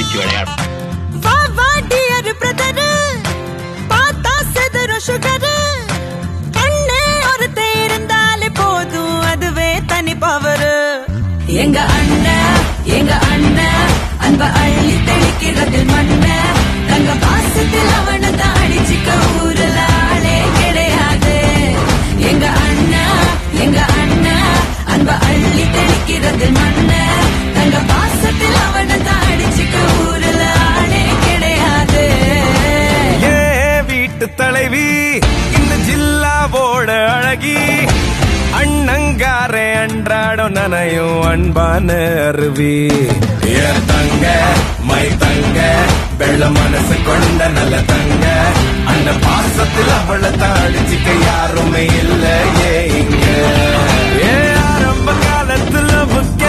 தூக்கி விளையாடும் வா வா டியர் பிரதர் பார்த்தா செதற சுகர் கண்ணே ஒருத்த இருந்தாலே போதும் அதுவே தனி பவர் எங்க அண்ணன் எங்க அண்ணன் அன்ப அள்ளி தெளிக்கிறது மண்ண தங்க பாசத்தில் அவனை தான் அடிச்சுக்க ஊருல ஆளே கிடையாது எங்க அண்ணா எங்க அண்ணா அன்ப அள்ளி தெளிக்கிறது மண்ண தங்க பாசத்தில் அவனை தான் அடிச்சுக்க ஊருல ஆளே கிடையாது ஏ வீட்டு தலைவி இந்த ஜில்லாவோட அழகி அண்ணங்காரே அன்றாடம் நனையும் அன்பான அருவி ஏன் தங்க மை தங்க வெள்ள மனசு கொண்ட நல்ல தங்க அந்த பாசத்தில் அவளை தாடிச்சிக்க யாருமே இல்ல ஏ இங்க ஏ ஆரம்ப காலத்துல புக்க